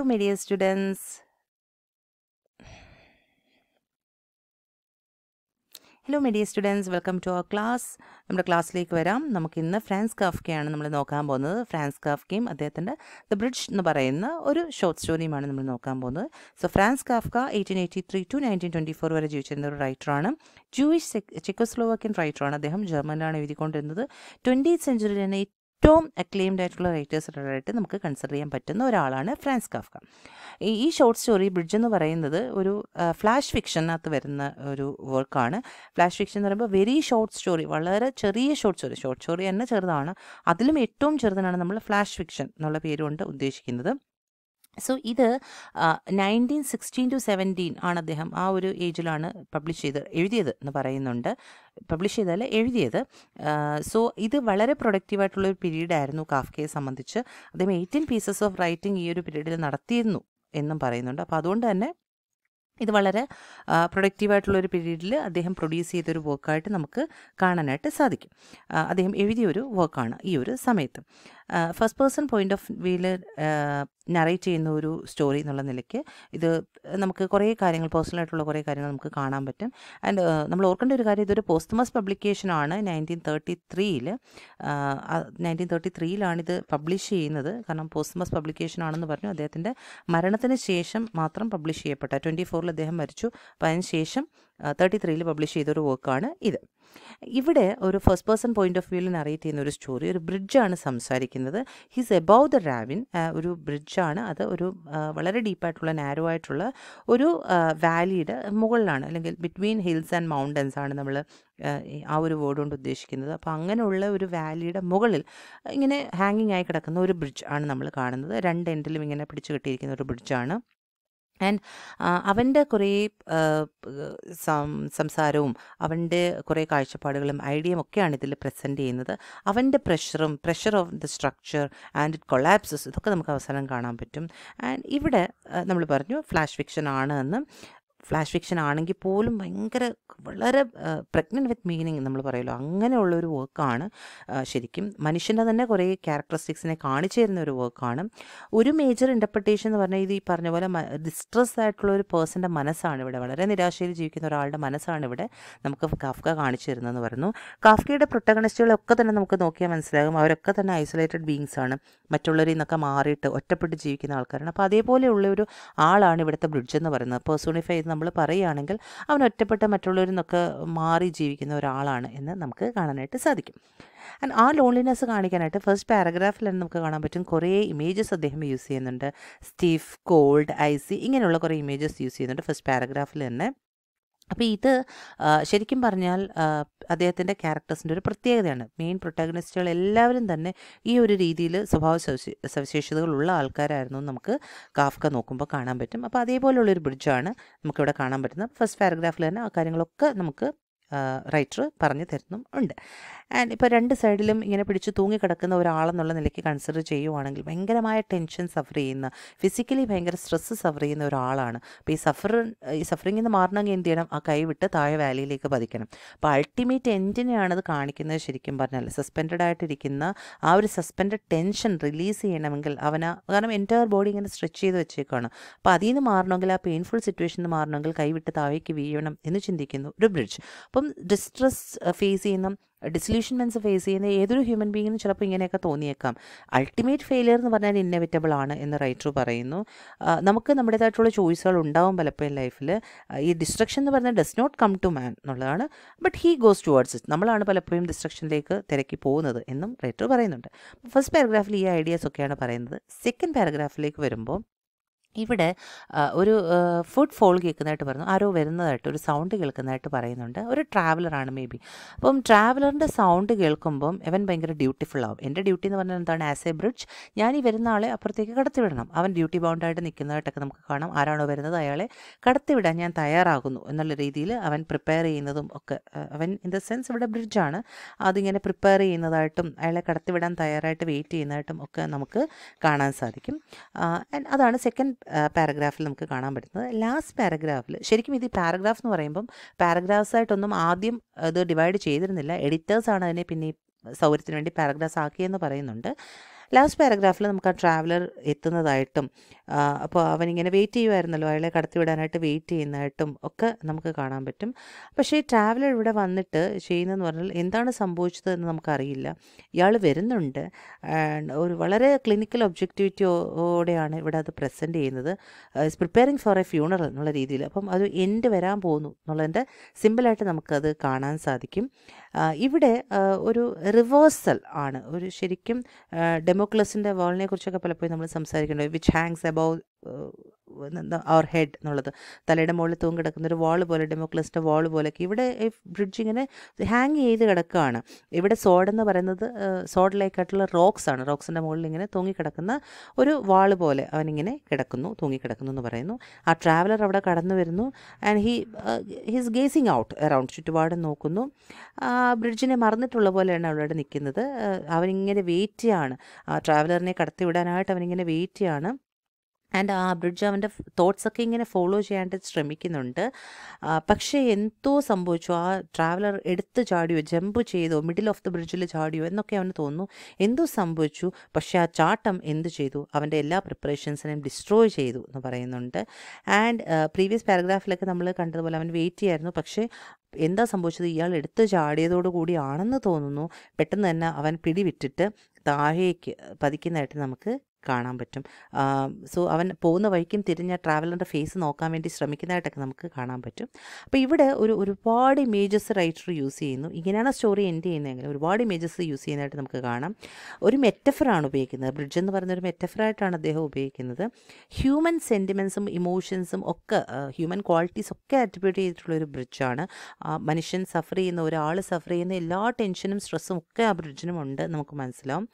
Hello, my dear students. Hello my dear students welcome to our class നമ്മുടെ ക്ലാസ്സിലേക്ക് വരാം നമുക്ക് ഇന്ന് ഫ്രാൻസ് കാഫ്കയാണ് നമ്മൾ നോക്കാൻ പോകുന്നത് ഫ്രാൻസ് കാഫ്കയും അദ്ദേഹത്തിൻ്റെ ദ ബ്രിഡ്ജ് എന്ന് പറയുന്ന ഒരു ഷോർട്ട് സ്റ്റോറിയുമാണ് നമ്മൾ നോക്കാൻ പോകുന്നത് so Franz Kafka eighteen eighty three to nineteen twenty four വരെ ജീവിച്ചിരുന്ന ഒരു റൈറ്ററാണ് ജൂയിഷ് ചെക്കോസ്ലോവാക്യൻ റൈറ്ററാണ് അദ്ദേഹം ജർമ്മനിലാണ് എഴുതിക്കൊണ്ടിരുന്നത് ട്വൻറ്റി സെഞ്ചുറിയിൽ തന്നെ ഏറ്റവും അക്ലെയിംഡ് ആയിട്ടുള്ള റൈറ്റേഴ്സിലായിട്ട് നമുക്ക് കൺസിഡർ ചെയ്യാൻ പറ്റുന്ന ഒരാളാണ് ഫ്രാൻസ് കാഫ്ക ഈ ഈ ഷോർട്ട് സ്റ്റോറി ബ്രിഡ്ജ് എന്ന് പറയുന്നത് ഒരു ഫ്ലാഷ് ഫിക്ഷനകത്ത് വരുന്ന ഒരു വർക്കാണ് ഫ്ലാഷ് ഫിക്ഷൻ എന്ന് പറയുമ്പോൾ വെരി ഷോർട്ട് സ്റ്റോറി വളരെ ചെറിയ ഷോർട്ട് സ്റ്റോറി ഷോർട്ട് സ്റ്റോറി തന്നെ ചെറുതാണ് അതിലും ഏറ്റവും ചെറുതിനാണ് നമ്മൾ ഫ്ലാഷ് ഫിക്ഷൻ എന്നുള്ള പേരുകൊണ്ട് ഉദ്ദേശിക്കുന്നത് സോ ഇത് നയൻറ്റീൻ സിക്സ്റ്റീൻ ടു സെവൻറ്റീൻ ആണ് അദ്ദേഹം ആ ഒരു ഏജിലാണ് പബ്ലിഷ് ചെയ്ത് എഴുതിയത് എന്ന് പറയുന്നുണ്ട് പബ്ലിഷ് ചെയ്തല്ല എഴുതിയത് സോ ഇത് വളരെ പ്രൊഡക്റ്റീവായിട്ടുള്ള ഒരു പീരീഡ് ആയിരുന്നു കാഫ്കയെ സംബന്ധിച്ച് അദ്ദേഹം എയ്റ്റീൻ പീസസ് ഓഫ് റൈറ്റിംഗ് ഈ ഒരു പീരീഡിൽ നടത്തിയിരുന്നു എന്നും പറയുന്നുണ്ട് അപ്പോൾ അതുകൊണ്ട് തന്നെ ഇത് വളരെ പ്രൊഡക്റ്റീവായിട്ടുള്ളൊരു പീരീഡിൽ അദ്ദേഹം പ്രൊഡ്യൂസ് ചെയ്തൊരു വർക്കായിട്ട് നമുക്ക് കാണാനായിട്ട് സാധിക്കും അദ്ദേഹം എഴുതിയൊരു വർക്കാണ് ഈ ഒരു സമയത്ത് ഫസ്റ്റ് പേഴ്സൺ പോയിന്റ് ഓഫ് വ്യൂവിൽ നറേറ്റ് ചെയ്യുന്ന ഒരു സ്റ്റോറി എന്നുള്ള നിലയ്ക്ക് ഇത് നമുക്ക് കുറേ കാര്യങ്ങൾ പേഴ്സണലായിട്ടുള്ള കുറേ കാര്യങ്ങൾ നമുക്ക് കാണാൻ പറ്റും ആൻഡ് നമ്മൾ ഓർക്കേണ്ട ഒരു കാര്യം ഇതൊരു പോസ്റ്റമസ് പബ്ലിക്കേഷനാണ് നയൻറ്റീൻ തേർട്ടി ത്രീയിൽ നയൻറ്റീൻ തേർട്ടി ത്രീയിലാണിത് പബ്ലിഷ് ചെയ്യുന്നത് കാരണം പോസ്റ്റമസ് പബ്ലിക്കേഷൻ ആണെന്ന് പറഞ്ഞു അദ്ദേഹത്തിൻ്റെ മരണത്തിന് ശേഷം മാത്രം പബ്ലിഷ് ചെയ്യപ്പെട്ട ട്വൻറ്റി ഫോറിൽ അദ്ദേഹം മരിച്ചു അപ്പോൾ അതിന് ശേഷം തേർട്ടി ത്രീയിൽ പബ്ലിഷ് ചെയ്തൊരു വർക്കാണ് ഇത് ഇവിടെ ഒരു ഫസ്റ്റ് പേഴ്സൺ പോയിന്റ് ഓഫ് വ്യൂവിൽ നറേറ്റ് ചെയ്യുന്ന ഒരു സ്റ്റോറി ഒരു ബ്രിഡ്ജാണ് സംസാരിക്കുന്നത് ഹിസ് എബൌവ് ദ റാവിൻ ഒരു ബ്രിഡ്ജാണ് അത് ഒരു വളരെ ഡീപ്പായിട്ടുള്ള നാരോ ആയിട്ടുള്ള ഒരു വാലിയുടെ മുകളിലാണ് അല്ലെങ്കിൽ ബിറ്റ്വീൻ ഹിൽസ് ആൻഡ് മൗണ്ടൻസ് ആണ് നമ്മൾ ആ ഒരു വേർഡ് കൊണ്ട് ഉദ്ദേശിക്കുന്നത് അപ്പോൾ അങ്ങനെയുള്ള ഒരു വാലിയുടെ മുകളിൽ ഇങ്ങനെ ഹാങ്ങിങ് ആയി കിടക്കുന്ന ഒരു ബ്രിഡ്ജ് ആണ് നമ്മൾ കാണുന്നത് രണ്ട് എൻഡിലും ഇങ്ങനെ പിടിച്ചു കെട്ടിയിരിക്കുന്ന ഒരു ബ്രിഡ്ജാണ് ആൻഡ് അവൻ്റെ കുറേ സംസാരവും അവൻ്റെ കുറേ കാഴ്ചപ്പാടുകളും ഐഡിയയും ഒക്കെയാണ് ഇതിൽ പ്രസൻറ്റ് ചെയ്യുന്നത് അവൻ്റെ പ്രഷറും pressure of the structure and it collapses ഇതൊക്കെ നമുക്ക് അവസാനം കാണാൻ പറ്റും ആൻഡ് ഇവിടെ നമ്മൾ പറഞ്ഞു ഫ്ലാഷ് ഫിക്ഷൻ ആണ് എന്ന് ഫ്ലാഷ് ഫിക്ഷൻ ആണെങ്കിൽ പോലും ഭയങ്കര വളരെ പ്രഗ്നൻ്റ് വിത്ത് മീനിങ് നമ്മൾ പറയുമല്ലോ അങ്ങനെയുള്ള ഒരു വർക്കാണ് ശരിക്കും മനുഷ്യൻ്റെ തന്നെ കുറേ ക്യാരക്ടറിസ്റ്റിക്സിനെ കാണിച്ചു തരുന്ന ഒരു വർക്കാണ് ഒരു മേജർ ഇൻ്റർപ്രിട്ടേഷൻ എന്ന് പറഞ്ഞാൽ ഇത് ഈ പറഞ്ഞ പോലെ ഡിസ്ട്രെസ് ആയിട്ടുള്ള ഒരു പേഴ്സൻ്റെ മനസ്സാണ് ഇവിടെ വളരെ നിരാശയിൽ ജീവിക്കുന്ന ഒരാളുടെ മനസ്സാണ് ഇവിടെ നമുക്ക് കാഫ്ക കാണിച്ചു തരുന്നതെന്ന് പറയുന്നു കാഫ്കയുടെ പ്രൊട്ടഗണിസ്റ്റുകളൊക്കെ തന്നെ നമുക്ക് നോക്കിയാൽ മനസ്സിലാകും അവരൊക്കെ തന്നെ ഐസൊലേറ്റഡ് ബീങ്സ് ആണ് മറ്റുള്ളവരിൽ നിന്നൊക്കെ മാറിയിട്ട് ഒറ്റപ്പെട്ട് ജീവിക്കുന്ന ആൾക്കാരാണ് അപ്പോൾ അതേപോലെയുള്ള ഒരു ആളാണ് ഇവിടുത്തെ ബ്രിഡ്ജ് എന്ന് പറയുന്നത് പേഴ്സോണിഫൈ ചെയ്ത് നമ്മൾ പറയുകയാണെങ്കിൽ അവൻ ഒറ്റപ്പെട്ട മറ്റുള്ളവരിൽ നിന്നൊക്കെ മാറി ജീവിക്കുന്ന ഒരാളാണ് എന്ന് നമുക്ക് കാണാനായിട്ട് സാധിക്കും ആൻഡ് ആ ലോൺലിനെസ് കാണിക്കാനായിട്ട് ഫസ്റ്റ് പാരഗ്രാഫിൽ തന്നെ നമുക്ക് കാണാൻ പറ്റും കുറേ ഇമേജസ് അദ്ദേഹം യൂസ് ചെയ്യുന്നുണ്ട് സ്റ്റീഫ് കോൾഡ് ഐസി ഇങ്ങനെയുള്ള കുറേ ഇമേജസ് യൂസ് ചെയ്യുന്നുണ്ട് ഫസ്റ്റ് പാരഗ്രാഫിൽ തന്നെ അപ്പോൾ ഇത് ശരിക്കും പറഞ്ഞാൽ അദ്ദേഹത്തിൻ്റെ ക്യാരക്ടേഴ്സിൻ്റെ ഒരു പ്രത്യേകതയാണ് മെയിൻ പ്രൊട്ടാഗണിസ്റ്റുകൾ എല്ലാവരും തന്നെ ഈ ഒരു രീതിയിൽ സ്വഭാവ സവിശേഷതകളുള്ള ആൾക്കാരായിരുന്നു നമുക്ക് കാഫ്ക നോക്കുമ്പോൾ കാണാൻ പറ്റും അപ്പോൾ അതേപോലെയുള്ളൊരു ബ്രിഡ്ജാണ് നമുക്കിവിടെ കാണാൻ പറ്റുന്നത് ഫസ്റ്റ് പാരഗ്രാഫിൽ തന്നെ ആ കാര്യങ്ങളൊക്കെ നമുക്ക് റൈറ്റർ പറഞ്ഞു തരുന്നും ഉണ്ട് ആൻഡ് ഇപ്പോൾ രണ്ട് സൈഡിലും ഇങ്ങനെ പിടിച്ച് തൂങ്ങിക്കിടക്കുന്ന ഒരാളെന്നുള്ള നിലയ്ക്ക് കൺസിഡർ ചെയ്യുവാണെങ്കിൽ ഭയങ്കരമായ ടെൻഷൻ സഫർ ചെയ്യുന്ന ഫിസിക്കലി ഭയങ്കര സ്ട്രെസ്സ് സഫർ ചെയ്യുന്ന ഒരാളാണ് അപ്പോൾ ഈ സഫർ ഈ സഫറിങ്ങിൽ നിന്ന് മാറണമെങ്കിൽ എന്ത് ചെയ്യണം ആ കൈവിട്ട് താഴെ വാലിയിലേക്ക് പതിക്കണം അപ്പോൾ അൾട്ടിമേറ്റ് എൻഡിനെയാണ് അത് കാണിക്കുന്നത് ശരിക്കും പറഞ്ഞാൽ സസ്പെൻഡഡ് ആയിട്ടിരിക്കുന്ന ആ ഒരു സസ്പെൻഡഡ് ടെൻഷൻ റിലീസ് ചെയ്യണമെങ്കിൽ അവന കാരണം എൻറ്റയർ ബോഡി ഇങ്ങനെ സ്ട്രെച്ച് ചെയ്ത് വെച്ചേക്കാണ് അപ്പോൾ അതിൽ നിന്ന് മാറണമെങ്കിൽ ആ പെയിൻഫുൾ സിറ്റുവേഷനിൽ നിന്ന് മാറണമെങ്കിൽ കൈവിട്ട് താഴേക്ക് വീഴണം എന്ന് ചിന്തിക്കുന്നു ഒരു ബ്രിഡ്ജ് അപ്പം ഡിസ്ട്രെസ് ഫേസ് ചെയ്യുന്ന ഡിസൊല്യൂഷൻമെൻറ്റ്സ് ഫേസ് ചെയ്യുന്ന ഏതൊരു ഹ്യൂമൻ ബീങ്ങിനും ചിലപ്പോൾ ഇങ്ങനെയൊക്കെ തോന്നിയേക്കാം അൾട്ടിമേറ്റ് ഫെയിലിയർ എന്ന് പറഞ്ഞാൽ ഇന്നവിറ്റബിൾ ആണ് എന്ന് റൈറ്റർ പറയുന്നു നമുക്ക് നമ്മുടേതായിട്ടുള്ള ചോയ്സുകൾ ഉണ്ടാവും പലപ്പോഴും ലൈഫിൽ ഈ ഡിസ്ട്രക്ഷൻ എന്ന് പറഞ്ഞാൽ does not come to man എന്നുള്ളതാണ് but he goes towards it നമ്മളാണ് പലപ്പോഴും ഡിസ്ട്രക്ഷനിലേക്ക് തിരക്കി പോകുന്നത് എന്നും റൈറ്റർ പറയുന്നുണ്ട് ഫസ്റ്റ് പാരഗ്രാഫിൽ ഈ ഐഡിയാസ് ഒക്കെയാണ് പറയുന്നത് സെക്കൻഡ് പാരഗ്രാഫിലേക്ക് വരുമ്പോൾ ഇവിടെ ഒരു ഫുഡ് ഫോൾ കേൾക്കുന്നതായിട്ട് പറഞ്ഞു ആരോ വരുന്നതായിട്ട് ഒരു സൗണ്ട് കേൾക്കുന്നതായിട്ട് പറയുന്നുണ്ട് ഒരു ട്രാവലറാണ് മേ ബി അപ്പം ട്രാവലറിൻ്റെ സൗണ്ട് കേൾക്കുമ്പം അവൻ ഭയങ്കര ഡ്യൂട്ടിഫുൾ ആവും എൻ്റെ ഡ്യൂട്ടി എന്ന് പറഞ്ഞാൽ എന്താണ് ആസ് എ ബ്രിഡ്ജ് ഞാൻ ഈ വരുന്ന ആളെ അപ്പുറത്തേക്ക് കടത്തിവിടണം അവൻ ഡ്യൂട്ടി ബൗണ്ടായിട്ട് നിൽക്കുന്നതായിട്ടൊക്കെ നമുക്ക് കാണാം ആരാണോ വരുന്നത് അയാളെ കടത്തിവിടാൻ ഞാൻ തയ്യാറാകുന്നു എന്നുള്ള രീതിയിൽ അവൻ പ്രിപ്പയർ ചെയ്യുന്നതും ഒക്കെ അവൻ ഇൻ ദ സെൻസ് ഇവിടെ ബ്രിഡ്ജാണ് അതിങ്ങനെ പ്രിപ്പയർ ചെയ്യുന്നതായിട്ടും അയാളെ കടത്തിവിടാൻ തയ്യാറായിട്ട് വെയിറ്റ് ചെയ്യുന്നതായിട്ടും ഒക്കെ നമുക്ക് കാണാൻ സാധിക്കും അതാണ് സെക്കൻഡ് പാരഗ്രാഫിൽ നമുക്ക് കാണാൻ പറ്റുന്നത് ലാസ്റ്റ് പാരഗ്രാഫിൽ ശരിക്കും ഇത് പാരഗ്രാഫ് എന്ന് പറയുമ്പം പാരഗ്രാഫ്സ് ആയിട്ടൊന്നും ആദ്യം ഇത് ഡിവൈഡ് ചെയ്തിരുന്നില്ല എഡിറ്റേഴ്സാണ് അതിനെ പിന്നെ സൗകര്യത്തിന് വേണ്ടി പാരഗ്രാഫ്സ് ആക്കിയെന്ന് പറയുന്നുണ്ട് ലാസ്റ്റ് പാരഗ്രാഫിൽ നമുക്ക് ആ ട്രാവലർ എത്തുന്നതായിട്ടും അപ്പോൾ അവനിങ്ങനെ വെയിറ്റ് ചെയ്യുമായിരുന്നല്ലോ അയാളെ കടത്തിവിടാനായിട്ട് വെയിറ്റ് ചെയ്യുന്നതായിട്ടും ഒക്കെ നമുക്ക് കാണാൻ പറ്റും പക്ഷേ ട്രാവലർ ഇവിടെ വന്നിട്ട് ചെയ്യുന്നതെന്ന് പറഞ്ഞാൽ എന്താണ് സംഭവിച്ചത് എന്ന് നമുക്കറിയില്ല ഇയാൾ വരുന്നുണ്ട് ആൻഡ് ഒരു വളരെ ക്ലിനിക്കൽ ഒബ്ജക്റ്റിവിറ്റിയോടെയാണ് ഇവിടെ അത് പ്രസൻറ്റ് ചെയ്യുന്നത് is preparing for a funeral എന്നുള്ള രീതിയിൽ അപ്പം അത് എൻഡ് വരാൻ പോകുന്നു എന്നുള്ളതിൻ്റെ സിമ്പിളായിട്ട് നമുക്കത് കാണാൻ സാധിക്കും ആ, ഇവിടെ ആ, ഒരു റിവേഴ്സൽ ആണ് ഒരു ശരിക്കും ഡെമോക്ലസിൻ്റെ വാളിനെ കുറിച്ചൊക്കെ പലപ്പോഴും നമ്മൾ സംസാരിക്കുന്നുണ്ട് which hangs above our head എന്നുള്ളത് തലയുടെ മുകളിൽ തൂങ്ങി കിടക്കുന്ന ഒരു വാൾ പോലെ ഡെമോക്ലസിൻ്റെ വാൾ പോലെയൊക്കെ ഇവിടെ ഈ ബ്രിഡ്ജ് ഇങ്ങനെ ഹാങ് ചെയ്ത് കിടക്കുകയാണ് ഇവിടെ സോഡ് എന്ന് പറയുന്നത് സോഡ് ലൈക്കായിട്ടുള്ള റോക്സ് ആണ് റോക്സിൻ്റെ മുകളിൽ ഇങ്ങനെ തൂങ്ങി കിടക്കുന്ന ഒരു വാൾ പോലെ അവനിങ്ങനെ കിടക്കുന്നു തൂങ്ങി കിടക്കുന്നു എന്ന് പറയുന്നു ആ ട്രാവലർ അവിടെ കടന്നു വരുന്നു and he his gazing out around ചുറ്റുപാടും നോക്കുന്നു ആ ബ്രിഡ്ജിനെ മറന്നിട്ടുള്ള പോലെയാണ് അവിടെ നിൽക്കുന്നത് ആ, അവനിങ്ങനെ വെയിറ്റ് ചെയ്യാണ് ആ ട്രാവലറിനെ കടത്തി വിടാനായിട്ട് അവനിങ്ങനെ വെയിറ്റ് ചെയ്യാണ് ആൻഡ് ആ ബ്രിഡ്ജ് അവൻ്റെ തോട്ട്സ് ഒക്കെ ഇങ്ങനെ ഫോളോ ചെയ്യാനായിട്ട് ശ്രമിക്കുന്നുണ്ട് ആ, പക്ഷേ എന്തോ സംഭവിച്ചു ആ ട്രാവലർ എടുത്ത് ചാടിയോ ജമ്പ് ചെയ്തോ മിഡിൽ ഓഫ് ദ ബ്രിഡ്ജിൽ ചാടിയോ എന്നൊക്കെ അവന് തോന്നുന്നു എന്തോ സംഭവിച്ചു പക്ഷേ ആ ചാട്ടം എന്ത് ചെയ്തു അവൻ്റെ എല്ലാ പ്രിപ്പറേഷൻസിനെയും ഡിസ്ട്രോയ് ചെയ്തു എന്ന് പറയുന്നുണ്ട് ആൻഡ് പ്രീവിയസ് പാരഗ്രാഫിലൊക്കെ നമ്മൾ കണ്ടതുപോലെ അവൻ വെയിറ്റ് ചെയ്യായിരുന്നു പക്ഷേ എന്താ സംഭവിച്ചത് ഇയാൾ എടുത്ത് ചാടിയതോടു കൂടിയാണെന്ന് തോന്നുന്നു പെട്ടെന്ന് തന്നെ അവൻ പിടിവിട്ടിട്ട് താഴേക്ക് പതിക്കുന്നതായിട്ട് നമുക്ക് കാണാൻ പറ്റും സോ അവൻ പോകുന്ന വഴിക്കും തിരിഞ്ഞ ട്രാവലറിൻ്റെ ഫേസ് നോക്കാൻ വേണ്ടി ശ്രമിക്കുന്നതായിട്ടൊക്കെ നമുക്ക് കാണാൻ പറ്റും അപ്പോൾ ഇവിടെ ഒരു ഒരുപാട് ഇമേജസ് റൈറ്റർ യൂസ് ചെയ്യുന്നു ഇങ്ങനെയാണ് സ്റ്റോറി എൻഡ് ചെയ്യുന്നതെങ്കിൽ ഒരുപാട് ഇമേജസ് യൂസ് ചെയ്യുന്നതായിട്ട് നമുക്ക് കാണാം ഒരു മെറ്റഫറാണ് ഉപയോഗിക്കുന്നത് ബ്രിഡ്ജ് എന്ന് പറയുന്ന ഒരു മെറ്റഫറായിട്ടാണ് അദ്ദേഹം ഉപയോഗിക്കുന്നത് ഹ്യൂമൻ സെൻറ്റിമെൻസും ഇമോഷൻസും ഒക്കെ ഹ്യൂമൻ ക്വാളിറ്റീസ് ഒക്കെ അട്രിബ്യൂട്ട് ചെയ്തിട്ടുള്ള ഒരു ബ്രിഡ്ജാണ് മനുഷ്യൻ സഫർ ചെയ്യുന്ന ഒരാൾ സഫർ ചെയ്യുന്ന എല്ലാ ടെൻഷനും സ്ട്രെസ്സും ഒക്കെ ആ ബ്രിഡ്ജിനും ഉണ്ട് നമുക്ക് മനസ്സിലാവും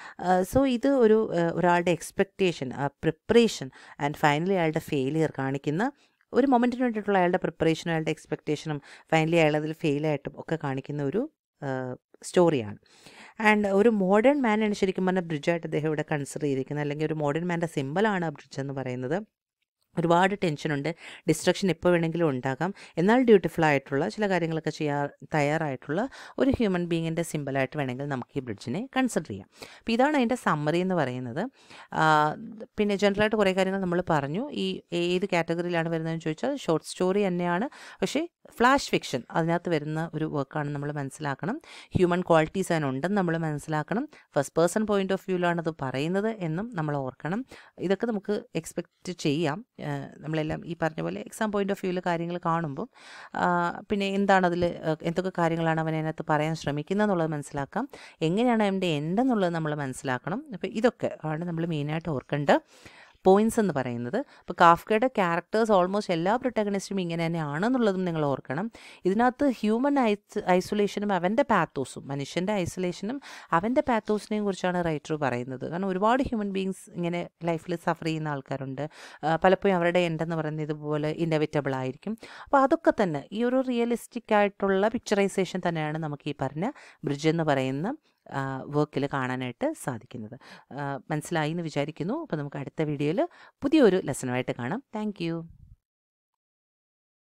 സോ ഇത് ഒരു ആ, ഒരാളുടെ എക്സ്പെക്റ്റേഷൻ പ്രിപ്പറേഷൻ ആൻഡ് ഫൈനലി അയാളുടെ ഫെയിലിയർ കാണിക്കുന്ന ഒരു മൊമെൻറ്റിന് വേണ്ടിയിട്ടുള്ള അയാളുടെ പ്രിപ്പറേഷനും അയാളുടെ എക്സ്പെക്റ്റേഷനും ഫൈനലി അയാൾ അതിൽ ഫെയിലായിട്ടും ഒക്കെ കാണിക്കുന്ന ഒരു സ്റ്റോറിയാണ് ആൻഡ് ഒരു മോഡേൺ മാനാണ് ശരിക്കും പറഞ്ഞാൽ ബ്രിഡ്ജായിട്ട് അദ്ദേഹം ഇവിടെ കൺസിഡർ ചെയ്തിരിക്കുന്നത് അല്ലെങ്കിൽ ഒരു മോഡേൺ മാൻ്റെ സിമ്പിളാണ് ആ ബ്രിഡ്ജ് എന്ന് പറയുന്നത് ഒരുപാട് ടെൻഷനുണ്ട് ഡിസ്ട്രക്ഷൻ എപ്പോൾ വേണമെങ്കിലും ഉണ്ടാകാം എന്നാൽ ബ്യൂട്ടിഫുൾ ആയിട്ടുള്ള ചില കാര്യങ്ങളൊക്കെ ചെയ്യാൻ തയ്യാറായിട്ടുള്ള ഒരു ഹ്യൂമൻ ബീങ്ങിൻ്റെ സിമ്പിളായിട്ട് വേണമെങ്കിൽ നമുക്ക് ഈ ബ്രിഡ്ജിനെ കൺസിഡർ ചെയ്യാം അപ്പോൾ ഇതാണ് അതിൻ്റെ സമ്മറി എന്ന് പറയുന്നത് ആ, പിന്നെ ജനറലായിട്ട് കുറേ കാര്യങ്ങൾ നമ്മൾ പറഞ്ഞു ഈ ഏത് കാറ്റഗറിയിലാണ് വരുന്നതെന്ന് ചോദിച്ചാൽ ഷോർട്ട് സ്റ്റോറി തന്നെയാണ് പക്ഷേ ഫ്ലാഷ് ഫിക്ഷൻ അതിനകത്ത് വരുന്ന ഒരു വർക്കാണ് നമ്മൾ മനസ്സിലാക്കണം ഹ്യൂമൻ ക്വാളിറ്റീസ് അതിനുണ്ടെന്ന് നമ്മൾ മനസ്സിലാക്കണം ഫസ്റ്റ് പേഴ്സൺ പോയിന്റ് ഓഫ് വ്യൂവിലാണ് അത് പറയുന്നത് എന്നും നമ്മൾ ഓർക്കണം ഇതൊക്കെ നമുക്ക് എക്സ്പെക്റ്റ് ചെയ്യാം ഏഹ് നമ്മളെല്ലാം ഈ പറഞ്ഞ പോലെ എക്സാം പോയിന്റ് ഓഫ് വ്യൂവിൽ കാര്യങ്ങൾ കാണുമ്പോൾ ആ, പിന്നെ എന്താണ് അതിൽ എന്തൊക്കെ കാര്യങ്ങളാണ് അവൻ അതിനകത്ത് പറയാൻ ശ്രമിക്കുന്നത് എന്നുള്ളത് മനസ്സിലാക്കാം എങ്ങനെയാണ് അവൻ്റെ എൻഡ് എന്നുള്ളത് നമ്മൾ മനസ്സിലാക്കണം അപ്പോൾ ഇതൊക്കെ ആണ് നമ്മൾ മെയിനായിട്ട് ഓർക്കേണ്ട പോയിന്റ്സ് എന്ന് പറയുന്നത് അപ്പോൾ കാഫ്കയുടെ ക്യാരക്ടേഴ്സ് ഓൾമോസ്റ്റ് എല്ലാ പ്രൊട്ടഗണിസ്റ്റും ഇങ്ങനെ തന്നെയാണെന്നുള്ളതും നിങ്ങൾ ഓർക്കണം ഇതിനകത്ത് ഹ്യൂമൻ ഐസ് ഐസൊലേഷനും അവൻ്റെ പാത്തോസും മനുഷ്യൻ്റെ ഐസൊലേഷനും അവൻ്റെ പാത്തോസിനെയും കുറിച്ചാണ് റൈറ്റർ പറയുന്നത് കാരണം ഒരുപാട് ഹ്യൂമൻ ബീങ്സ് ഇങ്ങനെ ലൈഫിൽ സഫർ ചെയ്യുന്ന ആൾക്കാരുണ്ട് ആ, പലപ്പോഴും അവരുടെ എൻഡെന്ന് പറയുന്നത് ഇതുപോലെ ഇന്നവിറ്റബിൾ ആയിരിക്കും അപ്പോൾ അതൊക്കെ തന്നെ ഈ ഒരു റിയലിസ്റ്റിക് ആയിട്ടുള്ള പിക്ചറൈസേഷൻ തന്നെയാണ് നമുക്ക് ഈ പറഞ്ഞ ബ്രിഡ്ജ് എന്ന് പറയുന്ന വർക്കിൽ കാണാനായിട്ട് സാധിക്കുന്നത് ആ, മനസ്സിലായി എന്ന് വിചാരിക്കുന്നു അപ്പോൾ നമുക്ക് അടുത്ത വീഡിയോയിൽ പുതിയൊരു ലെസണുമായിട്ട് കാണാം താങ്ക്